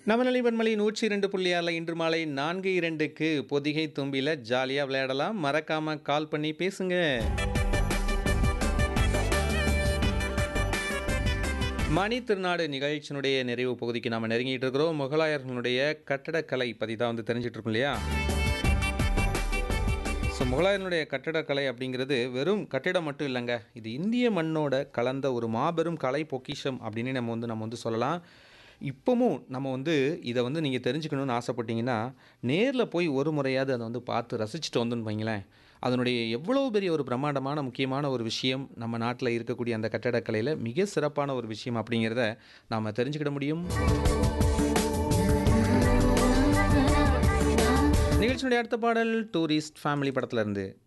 நவநிலை வன்மலை நூற்றி இரண்டு புள்ளி ஆறில் இன்று மாலை நான்கு இரண்டுக்கு பொதிகை தும்பியில் ஜாலியாக விளையாடலாம் மறக்காமல் கால் பண்ணி பேசுங்க மணி திருநாடு நிகழ்ச்சியினுடைய நிறைவு பகுதிக்கு நாம் நெருங்கிட்டு இருக்கிறோம் முகலாயர்களுடைய கட்டடக்கலை பற்றி தான் வந்து தெரிஞ்சிட்டு இருக்கோம் இல்லையா ஸோ முகலாயர்களுடைய கட்டடக்கலை அப்படிங்கிறது வெறும் கட்டிடம் மட்டும் இல்லைங்க இது இந்திய மண்ணோட கலந்த ஒரு மாபெரும் கலை பொக்கிஷம் அப்படின்னு நம்ம வந்து நம்ம வந்து சொல்லலாம் இப்போவும் நம்ம வந்து இதை வந்து நீங்கள் தெரிஞ்சுக்கணும்னு ஆசைப்பட்டீங்கன்னா நேரில் போய் ஒரு முறையாவது அதை வந்து பார்த்து ரசிச்சுட்டு வந்துன்னு வைங்களேன் அதனுடைய எவ்வளோ பெரிய ஒரு பிரம்மாண்டமான முக்கியமான ஒரு விஷயம் நம்ம நாட்டில் இருக்கக்கூடிய அந்த கட்டடக்கலையில் மிக சிறப்பான ஒரு விஷயம் அப்படிங்கிறத நாம் தெரிஞ்சுக்கிட முடியும் நிகழ்ச்சியுடைய அடுத்த பாடல் டூரிஸ்ட் ஃபேமிலி படத்துல இருந்து